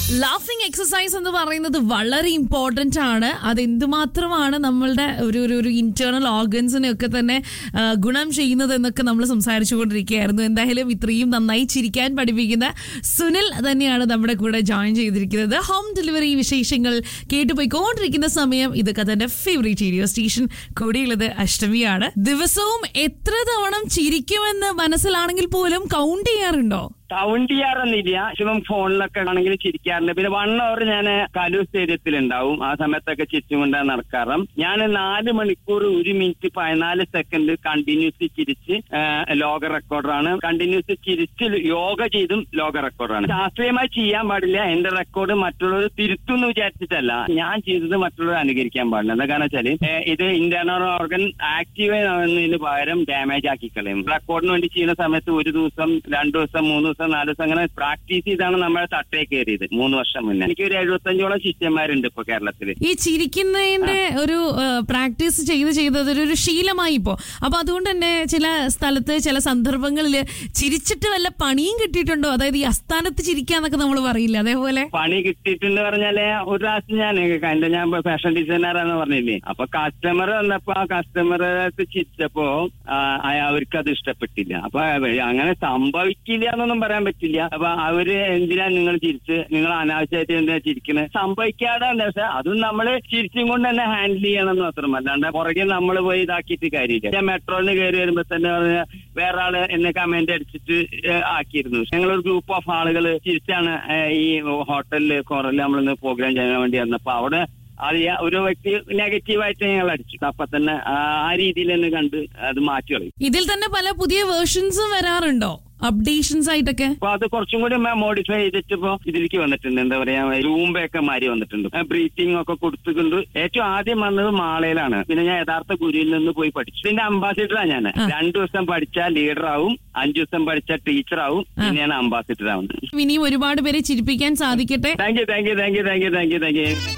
laughing exercise എന്ന് പറയുന്നത് വളരെ ഇമ്പോർട്ടന്റ് ആണ് അത് എന്തുമാത്രമാണ് നമ്മളുടെ ഒരു ഒരു ഒരു ഇന്റേണൽ ഓർഗൻസിനെ ഒക്കെ തന്നെ ആ, ഗുണം ചെയ്യുന്നത് എന്നൊക്കെ നമ്മൾ സംസാരിച്ചുകൊണ്ടിരിക്കുകയായിരുന്നു എന്തായാലും ഇത്രയും നന്നായി ചിരിക്കാൻ പഠിപ്പിക്കുന്ന സുനിൽ തന്നെയാണ് നമ്മുടെ കൂടെ ജോയിൻ ചെയ്തിരിക്കുന്നത് ഹോം ഡെലിവറി വിശേഷങ്ങൾ കേട്ടുപോയിക്കൊണ്ടിരിക്കുന്ന സമയം ഇതൊക്കെ തന്നെ ഫേവറേറ്റ് റേഡിയോ സ്റ്റേഷൻ കൂടിയുള്ളത് അഷ്ടമിയാണ് ദിവസവും എത്ര തവണ ചിരിക്കുമെന്ന് മനസ്സിലാണെങ്കിൽ പോലും കൗണ്ട് ചെയ്യാറുണ്ടോ കൗണ്ട് ചെയ്യാറൊന്നുമില്ല ശിവം ഫോണിലൊക്കെ ആണെങ്കിൽ ചിരിക്കാറുണ്ട് പിന്നെ വൺ അവർ ഞാൻ കലൂർ സ്റ്റേഡിയത്തിൽ ഉണ്ടാവും ആ സമയത്തൊക്കെ ചിരിച്ചുകൊണ്ടാണ് നടക്കാറ് ഞാൻ നാല് മണിക്കൂർ ഒരു മിനിറ്റ് പതിനാല് സെക്കൻഡ് കണ്ടിന്യൂസ് ചിരിച്ച് ആ, ലോക റെക്കോർഡറാണ് കണ്ടിന്യൂസ് ചിരിച്ച് യോഗ ചെയ്തും ലോക റെക്കോർഡറാണ് ശാസ്ത്രീയമായി ചെയ്യാൻ പാടില്ല എന്റെ റെക്കോർഡ് മറ്റുള്ളവർ തിരുത്തുമെന്ന് വിചാരിച്ചിട്ടല്ല ഞാൻ ചെയ്തത് മറ്റുള്ളവർ അനുകരിക്കാൻ പാടില്ല എന്താ കാരണം വെച്ചാല് ഏ, ഇത് ഇന്റേണൽ ഓർഗൻ ആക്റ്റീവ് ആവുന്നതിന് പകരം ഡാമേജ് ആക്കി കളയും റെക്കോർഡിന് വേണ്ടി ചെയ്യുന്ന സമയത്ത് ഒരു ദിവസം രണ്ടു ദിവസം മൂന്ന് ദിവസം നാല് ദിവസം അങ്ങനെ പ്രാക്ടീസ് ചെയ്താണ് നമ്മളെ തട്ടേ കയറിയത് മൂന്ന് വർഷം മുന്നേ എനിക്ക് ഒരു എഴുപത്തഞ്ചോളം ശിഷ്യന്മാരുണ്ട് ഇപ്പൊ കേരളത്തില് ഈ ചിരിക്കുന്നതിന്റെ ഒരു പ്രാക്ടീസ് ചെയ്ത് ചെയ്ത് അതൊരു ഒരു ശീലമായി ഇപ്പോ അപ്പൊ അതുകൊണ്ട് തന്നെ ചില സ്ഥലത്ത് ചില സന്ദർഭങ്ങളിൽ ചിരിച്ചിട്ട് വല്ല പണിയും കിട്ടിയിട്ടുണ്ടോ അതായത് ഈ അസ്ഥാനത്ത് ചിരിക്കാന്നൊക്കെ നമ്മൾ പറയില്ല അതേപോലെ പണി കിട്ടിയിട്ടുണ്ട് പറഞ്ഞാല് ഒരു പ്രാവശ്യം ഞാൻ എന്റെ ഞാൻ ഫാഷൻ ഡിസൈനർ എന്ന് പറഞ്ഞില്ലേ അപ്പൊ കസ്റ്റമർ വന്നപ്പോ ആ കസ്റ്റമർ ചിരിച്ചപ്പോ ആ, അയ- അവർക്ക് അത് ഇഷ്ടപ്പെട്ടില്ല അപ്പൊ അവ- അങ്ങനെ സംഭവിക്കില്ല എന്നൊന്നും പറയാൻ പറ്റില്ല അപ്പൊ അവര് എന്തിനാ നിങ്ങൾ ചിരിച്ച് നിങ്ങൾ അനാവശ്യമായിട്ട് എന്തിനാ ചിരിക്കുന്നത് സംഭവിക്കാതെ പക്ഷെ അതും നമ്മള് ചിരിച്ചും കൊണ്ട് തന്നെ ഹാൻഡിൽ ചെയ്യണം എന്ന് മാത്രം അല്ലാണ്ട് പുറകെ നമ്മൾ പോയി ഇതാക്കിയിട്ട് കാര്യമില്ല ഞാൻ മെട്രോയിൽ കയറി വരുമ്പോ തന്നെ പറഞ്ഞ വേറെ ആള് എന്നെ കമന്റ് അടിച്ചിട്ട് ഏഹ്, ആക്കിയിരുന്നു ഞങ്ങളൊരു ഗ്രൂപ്പ് ഓഫ് ആളുകൾ തിരിച്ചാണ് ഏഹ്, ഈ ഹോട്ടലില് കോറല് നമ്മളിന്ന് പ്രോഗ്രാം ചെയ്യാൻ വേണ്ടി വന്നപ്പോ അവിടെ അത് ഞാൻ- ഒരു വ്യക്തി നെഗറ്റീവായിട്ട് ഞങ്ങൾ അടിച്ചു അപ്പൊ തന്നെ ആ ആ രീതിയിൽ തന്നെ കണ്ട് അത് മാറ്റി കളയും ഇതിൽ തന്നെ പല പുതിയ വേർഷൻസും വരാറുണ്ടോ അപ്ഡേഷൻസ് ആയിട്ടൊക്കെ അപ്പൊ അത് കുറച്ചും കൂടി മോഡിഫൈ ചെയ്തിട്ട് ഇപ്പൊ ഇതിലേക്ക് വന്നിട്ടുണ്ട് എന്താ പറയാ രൂമ്പയൊക്കെ മാറി വന്നിട്ടുണ്ട് ബ്രീത്തിങ് ഒക്കെ കൊടുത്തുകൊണ്ട് ഏറ്റവും ആദ്യം വന്നത് മാളയിലാണ് പിന്നെ ഞാൻ യഥാർത്ഥ ഗുരുവിൽ നിന്ന് പോയി പഠിച്ചു ഇതിന്റെ അംബാസിഡറാണ് ഞാൻ രണ്ടു ദിവസം പഠിച്ചാൽ ലീഡർ ആവും അഞ്ചു ദിവസം പഠിച്ചാൽ ടീച്ചർ ആവും പിന്നെയാണ് അംബാസിഡർ ആവുന്നത് ഇനിയും ഒരുപാട് പേരെ ചിരിപ്പിക്കാൻ സാധിക്കട്ടെ thank you thank you thank you thank you thank you thank U